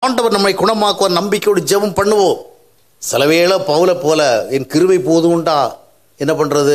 ஆண்டவர் நம்மை குணமாக்குவார் நம்பிக்கையோடு ஜெபம் பண்ணுவோம் சில வேளை பவுல போல என் கிருபை போதும்டா என்ன பண்றது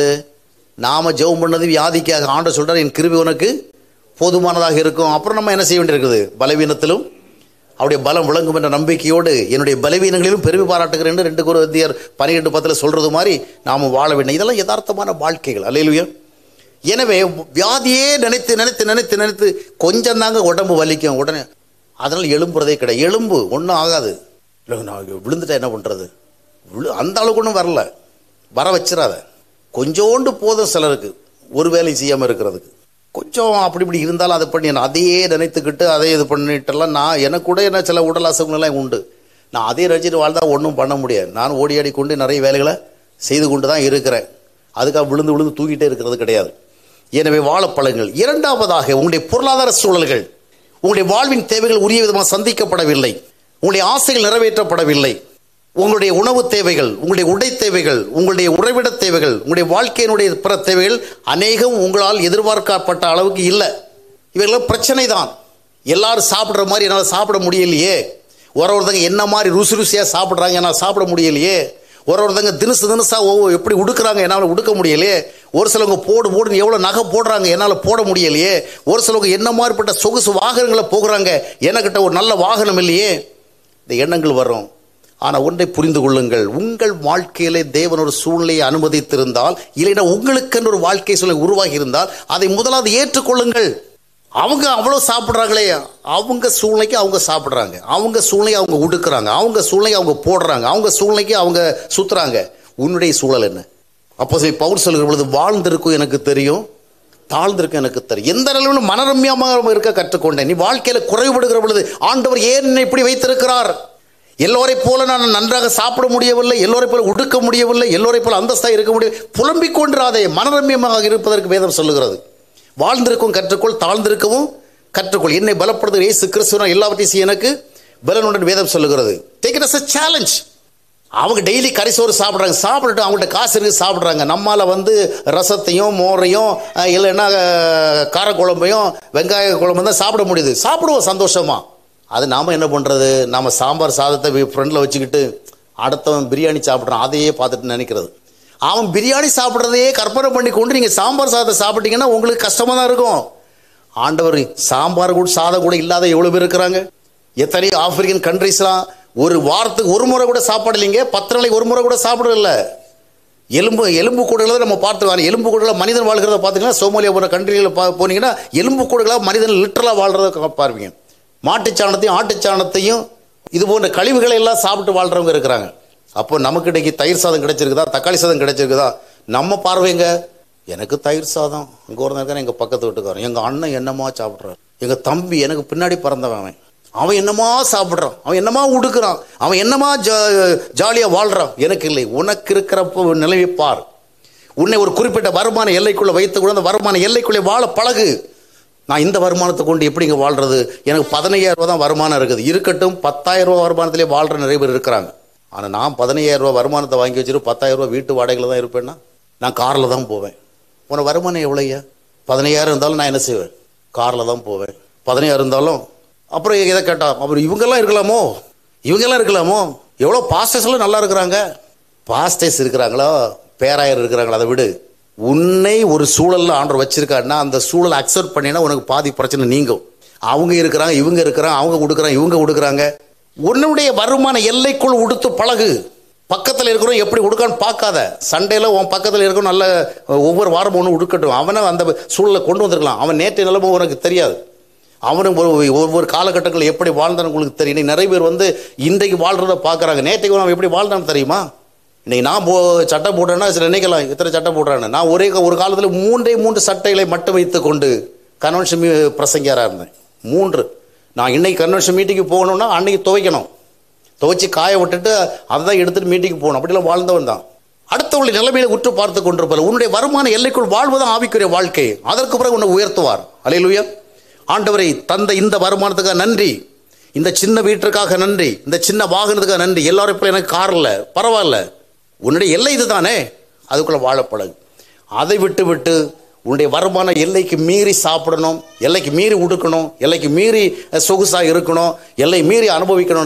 நாம ஜெபம் பண்ணது வியாதிக்காக ஆண்டவர் சொல்றார் என் கிருபை உனக்கு போதுமானதாக இருக்கும் அப்புறம் நம்ம என்ன செய்ய வேண்டியிருக்குது பலவீனத்திலும் அவருடைய பலம் விளங்கும் என்ற நம்பிக்கையோடு என்னுடைய பலவீனங்களிலும் பெருமை பாராட்டுகிறேன் என்று ரெண்டு குருவத்தியர் பன்னிரெண்டு பத்தில் சொல்றது மாதிரி நாம வாழ வேண்டும் இதெல்லாம் யதார்த்தமான வாழ்க்கைகள் அல்லையிலுயா எனவே வியாதியே நினைத்து நினைத்து நினைத்து நினைத்து கொஞ்சம் தாங்க உடம்பு வலிக்கும் உடனே அதனால் எலும்புறதே கிடையாது எலும்பு ஒன்றும் ஆகாது இல்லை நான் விழுந்துட்டா என்ன பண்ணுறது விழு அந்த அளவுக்கு ஒன்றும் வரல வர வச்சிடாத கொஞ்சோண்டு போதும் சிலருக்கு ஒரு வேலை செய்யாமல் இருக்கிறதுக்கு கொஞ்சம் அப்படி இப்படி இருந்தாலும் அதை பண்ணி நான் அதையே நினைத்துக்கிட்டு அதை இது பண்ணிட்டெல்லாம் நான் எனக்கு கூட என்ன சில உடல் அசைவுகள்லாம் உண்டு நான் அதே நினச்சிட்டு வாழ்ந்தா ஒன்றும் பண்ண முடியாது நான் ஓடி ஆடி கொண்டு நிறைய வேலைகளை செய்து கொண்டு தான் இருக்கிறேன் அதுக்காக விழுந்து விழுந்து தூக்கிட்டே இருக்கிறது கிடையாது எனவே வாழப்பழங்கள் இரண்டாவதாக உங்களுடைய பொருளாதார சூழல்கள் உங்களுடைய வாழ்வின் தேவைகள் உரிய விதமாக சந்திக்கப்படவில்லை உங்களுடைய ஆசைகள் நிறைவேற்றப்படவில்லை உங்களுடைய உணவு தேவைகள் உங்களுடைய உடை தேவைகள் உங்களுடைய உறைவிட தேவைகள் உங்களுடைய வாழ்க்கையினுடைய பிற தேவைகள் அநேகம் உங்களால் எதிர்பார்க்கப்பட்ட அளவுக்கு இல்லை இவைகளாம் பிரச்சனை தான் எல்லாரும் சாப்பிட்ற மாதிரி என்னால் சாப்பிட முடியலையே ஒரு ஒருத்தங்க என்ன மாதிரி ருசி ருசியாக சாப்பிட்றாங்க என்னால் சாப்பிட முடியலையே ஒரு ஒருத்தங்க தினுசு தினுசா ஒவ்வொரு எப்படி உடுக்குறாங்க என்னால் உடுக்க முடியலையே ஒரு சிலவங்க போடு போடுன்னு எவ்வளோ நகை போடுறாங்க என்னால் போட முடியலையே ஒரு சிலவங்க என்ன மாதிரிப்பட்ட சொகுசு வாகனங்களை போகிறாங்க எனக்கிட்ட ஒரு நல்ல வாகனம் இல்லையே இந்த எண்ணங்கள் வரும் ஆனால் ஒன்றை புரிந்து கொள்ளுங்கள் உங்கள் வாழ்க்கையிலே தேவன் ஒரு சூழ்நிலையை அனுமதித்திருந்தால் இல்லைன்னா உங்களுக்கென்று ஒரு வாழ்க்கை சூழ்நிலை உருவாகி இருந்தால் அதை முதலாவது ஏற்றுக்கொள்ளுங்கள் அவங்க அவ்வளோ சாப்பிட்றாங்களே அவங்க சூழ்நிலைக்கு அவங்க சாப்பிட்றாங்க அவங்க சூழ்நிலையை அவங்க உடுக்குறாங்க அவங்க சூழ்நிலையை அவங்க போடுறாங்க அவங்க சூழ்நிலைக்கு அவங்க சுத்துறாங்க உன்னுடைய சூழல் என்ன அப்போ சரி பவுல் சொல்கிற பொழுது வாழ்ந்திருக்கும் எனக்கு தெரியும் தாழ்ந்திருக்கும் எனக்கு தெரியும் எந்த நிலையிலும் மனரம்யமாக இருக்க கற்றுக்கொண்டேன் நீ வாழ்க்கையில குறைபடுகிற பொழுது ஆண்டவர் ஏன் என்னை இப்படி வைத்திருக்கிறார் எல்லோரை போல நான் நன்றாக சாப்பிட முடியவில்லை எல்லோரை போல உடுக்க முடியவில்லை எல்லோரை போல அந்தஸ்தாக இருக்க முடியவில்லை புலம்பிக் கொண்டிராதே மனரம்யமாக இருப்பதற்கு வேதம் சொல்லுகிறது வாழ்ந்திருக்கும் கற்றுக்கொள் தாழ்ந்திருக்கவும் கற்றுக்கொள் என்னை பலப்படுத்துகிற இயேசு கிறிஸ்துவ எல்லாவற்றையும் செய்ய எனக்கு பலனுடன் வேதம் சொல்லுகிறது take it as a challenge அவங்க டெய்லி கரிசோறு சாப்பிட்றாங்க சாப்பிட்டுட்டு அவங்கள்ட்ட காசு இருக்கு சாப்பிட்றாங்க நம்மால் வந்து ரசத்தையும் மோரையும் அஹ், இல்லைன்னா அஹ், காரக்குழம்பையும் வெங்காய குழம்பு தான் சாப்பிட முடியுது சாப்பிடுவோம் சந்தோஷமா அது நாம் என்ன பண்ணுறது நம்ம சாம்பார் சாதத்தை ஃப்ரெண்டில் வச்சுக்கிட்டு அடுத்தவன் பிரியாணி சாப்பிட்றான் அதையே பார்த்துட்டு நினைக்கிறது அவன் பிரியாணி சாப்பிட்றதையே கற்பனை பண்ணி கொண்டு நீங்கள் சாம்பார் சாதத்தை சாப்பிட்டீங்கன்னா உங்களுக்கு கஷ்டமாக தான் இருக்கும் ஆண்டவர் சாம்பார் கூட சாதம் கூட இல்லாத எவ்வளோ பேர் இருக்கிறாங்க எத்தனையோ ஆப்பிரிக்கன் கண்ட்ரிஸ்லாம் ஒரு வாரத்துக்கு ஒரு முறை கூட சாப்பாடு இல்லைங்க பத்து நாளைக்கு ஒரு முறை கூட சாப்பிடல எலும்பு எலும்பு கூடுகளை நம்ம பார்த்துருவாங்க எலும்பு கூடுகளை மனிதன் வாழ்கிறத பார்த்தீங்கன்னா சோமாலியா போன்ற கண்ட்ரிகளில் பா போனீங்கன்னா எலும்பு கூடுகளாக மனிதன் லிட்டரலாக வாழ்கிறத பார்ப்பீங்க மாட்டுச்சாணத்தையும் ஆட்டுச்சாணத்தையும் இது போன்ற கழிவுகளை எல்லாம் சாப்பிட்டு வாழ்கிறவங்க இருக்கிறாங்க அப்போ நமக்கு இன்னைக்கு தயிர் சாதம் கிடைச்சிருக்குதா தக்காளி சாதம் கிடைச்சிருக்குதா நம்ம பார்வைங்க எனக்கு தயிர் சாதம் இங்கே ஒரு இருக்கிற எங்கள் பக்கத்து வீட்டுக்காரன் எங்கள் அண்ணன் என்னமா சாப்பிட்றான் எங்கள் தம்பி எனக்கு பின்னாடி பிறந்தவன் அவன் அவன் என்னமா சாப்பிட்றான் அவன் என்னமா உடுக்குறான் அவன் என்னமா ஜா ஜாலியாக வாழ்கிறான் எனக்கு இல்லை உனக்கு இருக்கிறப்போ நிலையை பார் உன்னை ஒரு குறிப்பிட்ட வருமான எல்லைக்குள்ளே வைத்து கூட அந்த வருமான எல்லைக்குள்ளே வாழ பழகு நான் இந்த வருமானத்தை கொண்டு எப்படிங்க வாழ்றது எனக்கு பதினையாயிரம் ரூபா தான் வருமானம் இருக்குது இருக்கட்டும் பத்தாயிரம் ரூபா வருமானத்திலே வாழ்கிற நிறைய பேர் இருக்கிறாங்க ஆனால் நான் பதினையாயிரம் ரூபா வருமானத்தை வாங்கி வச்சுட்டு பத்தாயிரம் ரூபா வீட்டு வாடகையில் தான் இருப்பேன்னா நான் காரில் தான் போவேன் உன வருமானம் எவ்வளோய்யா பதினையாயிரம் இருந்தாலும் நான் என்ன செய்வேன் காரில் தான் போவேன் பதினையாயிரம் இருந்தாலும் அப்புறம் இதை கேட்டா அப்புறம் இவங்கெல்லாம் இருக்கலாமோ இவங்கெல்லாம் இருக்கலாமோ எவ்வளோ பாஸ்டர்ஸ்லாம் நல்லா இருக்கிறாங்க பாஸ்டர்ஸ் இருக்கிறாங்களோ பேராயர் இருக்கிறாங்களோ அதை விடு உன்னை ஒரு சூழல்ல ஆண்டவர் வச்சிருக்காருன்னா அந்த சூழலை அக்செப்ட் பண்ணினா உனக்கு பாதி பிரச்சனை நீங்கும் அவங்க இருக்கிறாங்க இவங்க இருக்கிறாங்க அவங்க கொடுக்குறாங்க இவங்க கொடுக்குறாங்க உன்னுடைய வருமான எல்லைக்குள் உடுத்து பழகு பக்கத்தில் இருக்கிறோம் எப்படி உடுக்கான்னு பார்க்காத சண்டேல உன் பக்கத்தில் இருக்கிறோம் நல்ல ஒவ்வொரு வாரமும் ஒன்று உடுக்கட்டும் அவனை அந்த சூழலை கொண்டு வந்திருக்கலாம் அவன் நேற்று நிலைமை உனக்கு தெரியாது அவனும் ஒரு ஒவ்வொரு காலகட்டங்களில் எப்படி வாழ்ந்தான்னு உங்களுக்கு தெரியும் இன்னைக்கு நிறைய பேர் வந்து இன்றைக்கு வாழ்றத பார்க்குறாங்க நேற்றைக்கு அவன் எப்படி வாழ்ந்தான்னு தெரியுமா இன்னைக்கு நான் போ சட்டை போட்டேன்னா சில நினைக்கலாம் இத்தனை சட்டை போடுறான்னு நான் ஒரே ஒரு காலத்தில் மூன்றே மூன்று சட்டைகளை மட்டும் வைத்து கொண்டு கன்வென்ஷன் பிரசங்கியாராக இருந்தேன் மூன்று நான் இன்னைக்கு கன்வென்ஷன் மீட்டிங்கு போகணும்னா அன்னைக்கு துவைக்கணும் துவைச்சி காய விட்டுட்டு அதை தான் எடுத்துட்டு மீட்டிங்கு போகணும் அப்படிலாம் வாழ்ந்தவன் தான் அடுத்தவளுடைய நிலைமையில உற்று பார்த்து கொண்டிருப்பார் உன்னுடைய வருமான எல்லைக்குள் வாழ்வதும் ஆவிக்குரிய வாழ்க்கை அதற்கு பிறகு உன்னை உயர்த்துவார் அலையிலுயா ஆண்டவரை தந்த இந்த வருமானத்துக்காக நன்றி இந்த சின்ன வீட்டிற்காக நன்றி இந்த சின்ன வாகனத்துக்காக நன்றி எல்லாரும் இப்போ எனக்கு கார் இல்லை பரவாயில்ல உன்னுடைய எல்லை இதுதானே அதுக்குள்ள வாழப்பழகு அதை விட்டு விட்டு உன்னுடைய வருமான எல்லைக்கு மீறி சாப்பிடணும் எல்லைக்கு மீறி உடுக்கணும் எல்லைக்கு மீறி சொகுசாக இருக்கணும் எல்லை மீறி அனுபவிக்கணும்